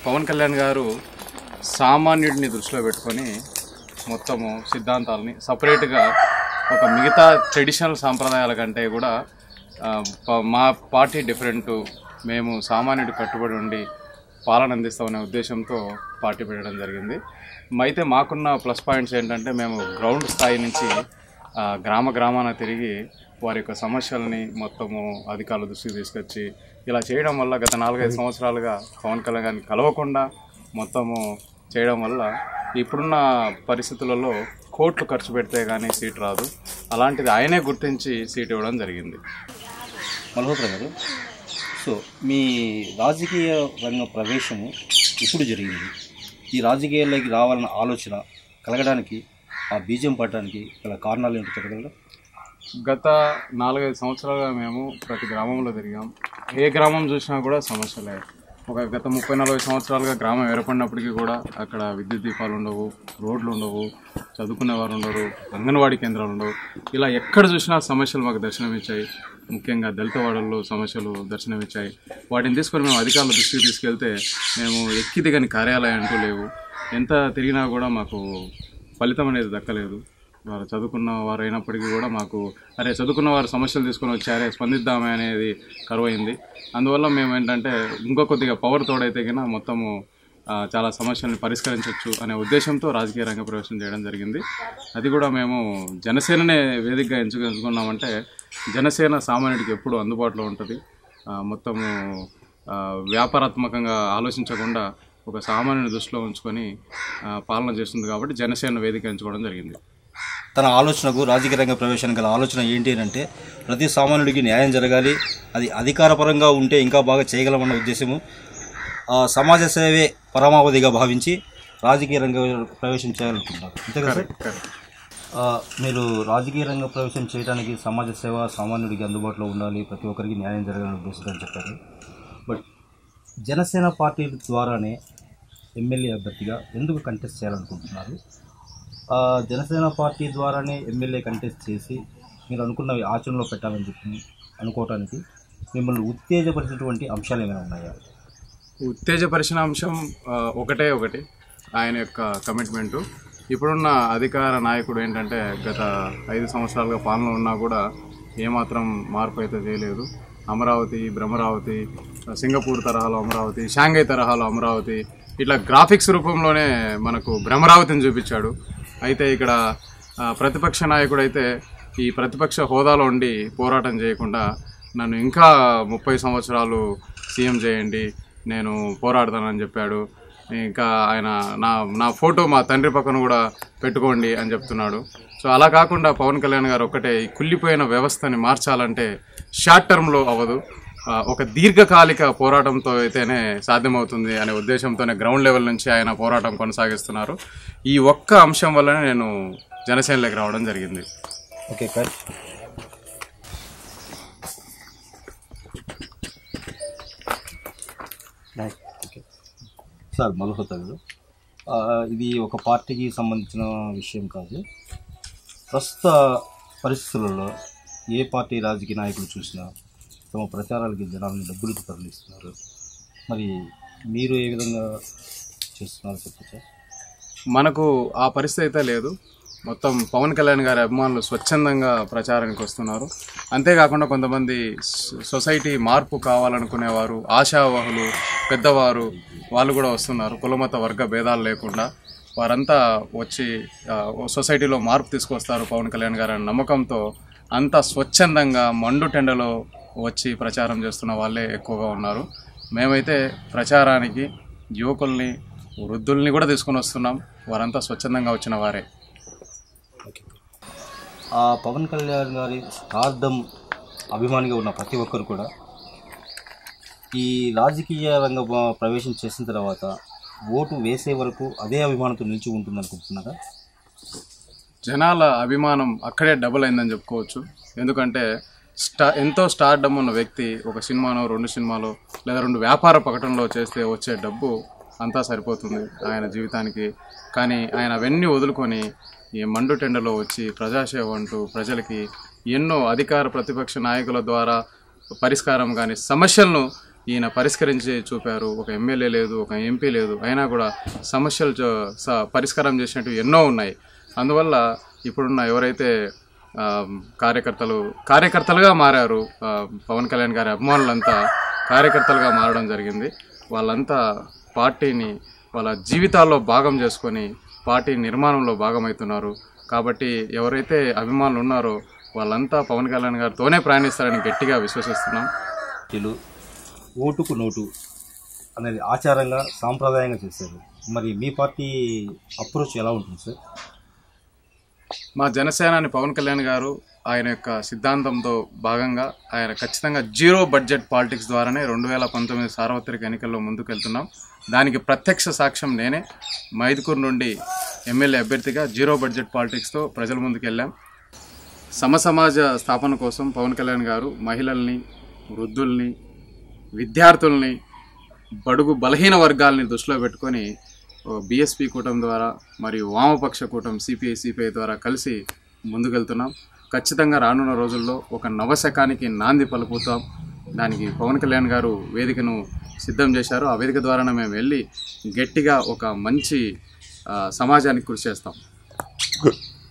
పవన్ కళ్యాణ్ గారు సామాన్యుడిని దృష్టిలో పెట్టుకొని మొత్తము సిద్ధాంతాలని సపరేట్గా ఒక మిగతా ట్రెడిషనల్ సాంప్రదాయాల కంటే కూడా ఆ, ప- మా పార్టీ డిఫరెంట్ మేము సామాన్యుడు కట్టుబడి ఉండి పాలన అందిస్తామనే ఉద్దేశంతో పార్టీ పెట్టడం జరిగింది మ- అయితే మాకున్న ప్లస్ పాయింట్స్ ఏంటంటే మేము గ్రౌండ్ స్థాయి నుంచి ఆ, గ్రామ గ్రామాన తిరిగి వారి యొక్క సమస్యల్ని మొత్తము అధికారుల దృష్టికి తీసుకొచ్చి ఇలా చేయడం వల్ల గత నాలుగైదు సంవత్సరాలుగా పవన్ కళ్యాణ్ గారిని కలవకుండా మొత్తము చేయడం వల్ల ఇప్పుడున్న పరిస్థితులలో కోట్లు ఖర్చు పెడితే కానీ సీట్ రాదు అలాంటిది ఆయనే గుర్తించి సీట్ ఇవ్వడం జరిగింది మల్హోత్రా గారు సో మీ రాజకీయ రంగ ప్రవేశము ఇప్పుడు జరిగింది ఈ రాజకీయాల్లోకి రావాలన్న ఆలోచన కలగడానికి ఆ బీజం పడడానికి గల కారణాలు ఏంటో చెప్పగలరా గత నాలుగైదు సంవత్సరాలుగా మేము ప్రతి గ్రామంలో తిరిగాం ఏ గ్రామం చూసినా కూడా సమస్యలే ఒక గత ముప్పై నలభై సంవత్సరాలుగా గ్రామం ఏర్పడినప్పటికీ కూడా అక్కడ విద్యుత్ దీపాలు ఉండవు రోడ్లు ఉండవు చదువుకునే వారు ఉండరు అంగన్వాడీ కేంద్రాలు ఉండవు ఇలా ఎక్కడ చూసినా సమస్యలు మాకు దర్శనమిచ్చాయి ముఖ్యంగా దళిత వాడల్లో సమస్యలు దర్శనమిచ్చాయి వాటిని తీసుకొని మేము అధికారుల దృష్టికి తీసుకెళ్తే మేము ఎక్కి దిగని కార్యాలయం అంటూ లేవు ఎంత తిరిగినా కూడా మాకు ఫలితం అనేది దక్కలేదు వారు చదువుకున్న వారు అయినప్పటికీ కూడా మాకు అరే చదువుకున్న వారు సమస్యలు తీసుకొని వచ్చారే స్పందిద్దామే అనేది కరువైంది అందువల్ల మేము ఏంటంటే ఇంకో కొద్దిగా పవర్ తోడైతే కన్నా మొత్తము ఆ, చాలా సమస్యల్ని పరిష్కరించవచ్చు అనే ఉద్దేశంతో రాజకీయ రంగ ప్రవేశం చేయడం జరిగింది అది కూడా మేము జనసేననే వేదికగా ఎంచుకు ఎంచుకున్నామంటే జనసేన సామాన్యుడికి ఎప్పుడు అందుబాటులో ఉంటుంది ఆ, మొత్తము ఆ, వ్యాపారాత్మకంగా ఆలోచించకుండా ఒక సామాన్యుని దృష్టిలో ఉంచుకొని ఆ, పాలన చేస్తుంది కాబట్టి జనసేన వేదిక ఎంచుకోవడం జరిగింది తన ఆలోచనకు రాజకీయ రంగ ప్రవేశానికి గల ఆలోచన ఏంటి అని అంటే ప్రతి సామాన్యుడికి న్యాయం జరగాలి అది అధికారపరంగా ఉంటే ఇంకా బాగా చేయగలమన్న ఉద్దేశము ఆ, సమాజ సేవే పరమావధిగా భావించి రాజకీయ రంగ ప్రవేశం చేయాలనుకుంటున్నారు అంతే కదా సార్ కరెక్ట్ ఆ, మీరు రాజకీయ రంగ ప్రవేశం చేయడానికి సమాజ సేవ సామాన్యుడికి అందుబాటులో ఉండాలి ప్రతి ఒక్కరికి న్యాయం జరగాలని ఉద్దేశంతో చెప్పారు బట్ జనసేన పార్టీ ద్వారానే ఎమ్మెల్యే అభ్యర్థిగా ఎందుకు కంటెస్ట్ చేయాలనుకుంటున్నారు ఆ, జనసేన పార్టీ ద్వారానే ఎమ్మెల్యే కంటెస్ట్ చేసి మీరు అనుకున్నవి ఆచరణలో పెట్టాలని చెప్పి అనుకోవటానికి మిమ్మల్ని ఉత్తేజపరిచినటువంటి అంశాలు ఏమైనా ఉన్నాయా ఉత్తేజపరిచిన అంశం ఆ, ఒకటే ఒకటి ఆయన యొక్క కమిట్మెంటు ఇప్పుడున్న అధికార నాయకుడు ఏంటంటే గత ఐదు సంవత్సరాలుగా పాలన ఉన్నా కూడా ఏమాత్రం మార్పు అయితే చేయలేదు అమరావతి భ్రమరావతి సింగపూర్ తరహాలో అమరావతి షాంఘై తరహాలో అమరావతి ఇట్లా గ్రాఫిక్స్ రూపంలోనే మనకు భ్రమరావతిని చూపించాడు అయితే ఇక్కడ ఆ, ప్రతిపక్ష నాయకుడు అయితే ఈ ప్రతిపక్ష హోదాలో ఉండి పోరాటం చేయకుండా నన్ను ఇంకా ముప్పై సంవత్సరాలు సీఎం చేయండి నేను పోరాడతానని చెప్పాడు ఇంకా ఆయన నా నా ఫోటో మా తండ్రి పక్కన కూడా పెట్టుకోండి అని చెప్తున్నాడు సో అలా కాకుండా పవన్ కళ్యాణ్ గారు ఒక్కటే ఈ కుళ్ళిపోయిన వ్యవస్థని మార్చాలంటే షార్ట్ టర్మ్లో అవ్వదు ఆ, ఒక దీర్ఘకాలిక పోరాటంతో అయితేనే సాధ్యమవుతుంది అనే ఉద్దేశంతోనే గ్రౌండ్ లెవెల్ నుంచి ఆయన పోరాటం కొనసాగిస్తున్నారు ఈ ఒక్క అంశం వల్లనే నేను జనసేనలోకి రావడం జరిగింది okay sir okay sir Malhotra గారు ఆ, ఇది ఒక పార్టీకి సంబంధించిన విషయం కాదు ప్రస్తుత పరిస్థితులలో ఏ పార్టీ రాజకీయ నాయకులు చూసినా తమ ప్రచారాలకి జనాలను డబ్బులకు తరలిస్తున్నారు మరి మీరు ఏ విధంగా చేస్తున్నారో చెప్పచ్చా మనకు ఆ పరిస్థితి అయితే లేదు మొత్తం పవన్ కళ్యాణ్ గారి అభిమానులు స్వచ్ఛందంగా ప్రచారానికి వస్తున్నారు అంతేకాకుండా కొంతమంది సొ- సొసైటీ మార్పు కావాలనుకునేవారు ఆశావాహులు పెద్దవారు వాళ్ళు కూడా వస్తున్నారు కులమత వర్గ భేదాలు లేకుండా వారంతా వచ్చి ఆ, సొసైటీలో మార్పు తీసుకొస్తారు పవన్ కళ్యాణ్ గారు అనే నమ్మకంతో అంతా స్వచ్ఛందంగా మండు టెండలో వచ్చి ప్రచారం చేస్తున్న వాళ్ళే ఎక్కువగా ఉన్నారు మేమైతే ప్రచారానికి యువకుల్ని వృద్ధుల్ని కూడా తీసుకొని వస్తున్నాం వారంతా స్వచ్ఛందంగా వచ్చిన వారే ఓకే ఆ పవన్ కళ్యాణ్ గారి స్టార్డమ్ అభిమానిగా ఉన్న ప్రతి ఒక్కరు కూడా ఈ రాజకీయ రంగ బ- ప్రవేశం చేసిన తర్వాత ఓటు వేసే వరకు అదే అభిమానంతో నిలిచి ఉంటుంది అనుకుంటున్నారా జనాల అభిమానం అక్కడే డబుల్ అయిందని చెప్పుకోవచ్చు ఎందుకంటే స్టా ఎంతో స్టార్డమ్ ఉన్న వ్యక్తి ఒక సినిమానో రెండు సినిమాలో లేదా రెండు వ్యాపార ప్రకటనలో చేస్తే వచ్చే డబ్బు అంతా సరిపోతుంది ఆయన జీవితానికి కానీ ఆయన అవన్నీ వదులుకొని ఈ మండు టెండలో వచ్చి ప్రజాసేవ అంటూ ప్రజలకి ఎన్నో అధికార ప్రతిపక్ష నాయకుల ద్వారా పరిష్కారం కానీ సమస్యలను ఈయన పరిష్కరించి చూపారు ఒక ఎమ్మెల్యే లేదు ఒక ఎంపీ లేదు అయినా కూడా సమస్యలు చ- స- పరిష్కారం చేసినట్టు ఎన్నో ఉన్నాయి అందువల్ల ఇప్పుడున్న ఎవరైతే ఆ, కార్యకర్తలు కార్యకర్తలుగా మారారు ఆ, పవన్ కళ్యాణ్ గారి అభిమానులంతా కార్యకర్తలుగా మారడం జరిగింది వాళ్ళంతా పార్టీని వాళ్ళ జీవితాల్లో భాగం చేసుకొని పార్టీ నిర్మాణంలో భాగమవుతున్నారు కాబట్టి ఎవరైతే అభిమానులు ఉన్నారో వాళ్ళంతా పవన్ కళ్యాణ్ గారితోనే ప్రయాణిస్తారని గట్టిగా విశ్వసిస్తున్నాం పార్టీలు ఓటుకు నోటు అనేది ఆచారంగా సాంప్రదాయంగా చేశారు మరి మీ పార్టీ అప్రోచ్ ఎలా ఉంటుంది సార్ మా జనసేనాని పవన్ కళ్యాణ్ గారు ఆయన యొక్క సిద్ధాంతంతో భాగంగా ఆయన ఖచ్చితంగా జీరో బడ్జెట్ పాలిటిక్స్ ద్వారానే రెండు వేల పంతొమ్మిది సార్వత్రిక ఎన్నికల్లో ముందుకెళ్తున్నాం దానికి ప్రత్యక్ష సాక్ష్యం నేనే మైదుకూరు నుండి ఎమ్మెల్యే అభ్యర్థిగా జీరో బడ్జెట్ పాలిటిక్స్తో ప్రజల ముందుకెళ్ళాం సమసమాజ స్థాపన కోసం పవన్ కళ్యాణ్ గారు మహిళల్ని వృద్ధుల్ని విద్యార్థుల్ని బడుగు బలహీన వర్గాల్ని దృష్టిలో పెట్టుకొని బీఎస్పీ కూటమి ద్వారా మరియు వామపక్ష కూటమి సిపిఐ సిపిఐ ద్వారా కలిసి ముందుకెళ్తున్నాం ఖచ్చితంగా రానున్న రోజుల్లో ఒక నవశకానికి నాంది పలుకుతాం దానికి పవన్ కళ్యాణ్ గారు వేదికను సిద్ధం చేశారు ఆ వేదిక ద్వారానే మేము వెళ్ళి గట్టిగా ఒక మంచి ఆ, సమాజానికి కృషి చేస్తాం